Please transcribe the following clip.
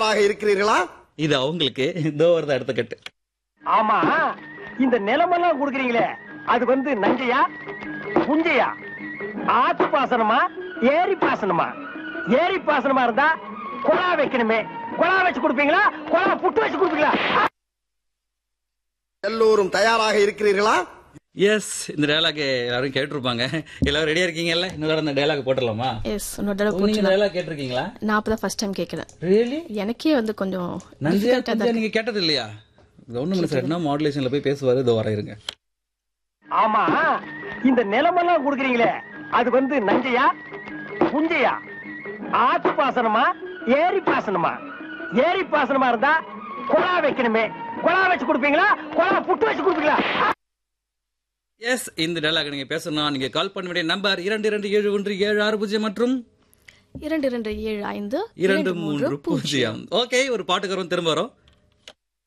தயாராக இருக்கிறீர்களா இது அவங்களுக்கு இதோ வருது அடுத்த கட்டு ஆமா இந்த நிலமெல்லாம் குடுக்குறீங்களே அது வந்து நஞ்சையா புஞ்சையா ஆத்து பாசனமா ஏரி பாசனமா ஏரி பாசனமா இருந்தா குழா வைக்கணுமே குழா வச்சு கொடுப்பீங்களா குழா புட்டு வச்சு கொடுப்பீங்களா எல்லோரும் தயாராக இருக்கிறீர்களா எஸ் இந்த டயலாக் எல்லாரும் கேட்டிருப்பாங்க எல்லாரும் ரெடியா இருக்கீங்கல்ல இன்னொரு இந்த டயலாக் போட்டுடலாமா எஸ் இன்னொரு தடவை நீங்க போட்டுலாம் டயலாக் கேட்டிருக்கீங்களா நான் அப்பதான் ஃபர்ஸ்ட் டைம் கேட்கிறேன் ரியலி எனக்கே வந்து கொஞ்சம் நந்தியா difficult ஆ தான் கொஞ்சம் நீங்க கேட்டது இல்லையா கவர்மெண்ட் சார் என்ன மாடுலேஷன்ல போய் பேசுவாரு இதோ வர இருங்க ஆமா இந்த நிலமெல்லாம் குடுக்குறீங்களே அது வந்து நஞ்சையா புஞ்சையா ஆத்து பாசனமா ஏரி பாசனமா ஏரி பாசனமா இருந்தா குழா வைக்கணுமே குழா வச்சு கொடுப்பீங்களா குழா புட்டு வச்சு கொடுப்பீங்களா எஸ் இந்த டயலாக் நீங்க பேசணும் நீங்க கால் பண்ண வேண்டிய நம்பர் இரண்டு இரண்டு ஏழு ஒன்று ஏழு ஆறு பூஜ்ஜியம் மற்றும் இரண்டு இரண்டு ஏழு ஐந்து இரண்டு மூன்று பூஜ்ஜியம் ஓகே ஒரு பாட்டுக்கு வரும் திரும்ப வரும்